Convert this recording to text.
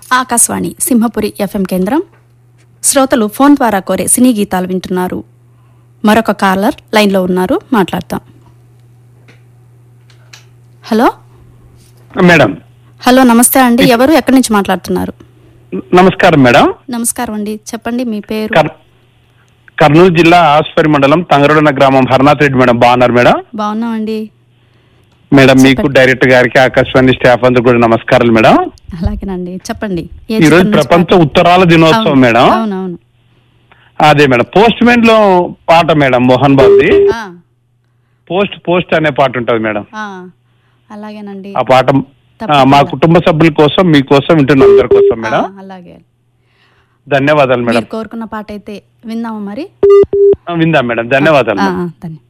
Akashvani Simhapuri FM కేంద్రం శ్రోతలు phone ద్వారా కోరే సినీ గీతాలు వింటున్నారు మరొక కాలర్ లైన్లో ఉన్నారు మాట్లాడతాం హలో మేడం హలో నమస్తే అండి ఎవరు ఎక్కడి నుంచి మాట్లాడుతున్నారు నమస్కారం మేడం నమస్కారం అండి చెప్పండి మీ పేరు కర్ కర్నూలు జిల్లా ఆస్పరి మండలం తంగరొడన గ్రామం హర్నాథ్ రెడ్డి మేడం బాగున్నారు మేడం బాగున్నామండి మేడం మీకు డైరెక్టర్ గారికి ఆకాశవాణి స్టాఫ్ అందరు కూడా నమస్కారాలు మేడం అలాగేనండి చెప్పండి ఏ ఈ రోజు చిత్రం నుంచి ప్రపంచ పాట- ఉత్తరాల దినోత్సవం అవును, మేడం అవునవును అదే మేడం పోస్ట్ మ్యాన్ లో పాట మేడం మోహన్ బాబుది ఆ, పోస్ట్ పోస్ట్ అనే పాట ఉంటది మేడం ఆ, అలాగేనండి ఆ పాట ఆ, తప్పకుండా. మా కుటుంబ సభ్యుల కోసం మీకోసం వింటున్న అందరి కోసం మేడం ఆ, అలాగే ధన్యవాదాలు మేడం మీరు కోరుకున్న పాట అయితే విందామా మరి విందాం మేడం ధన్యవాదాలు ఆ, మేడం ఆ, ధన్య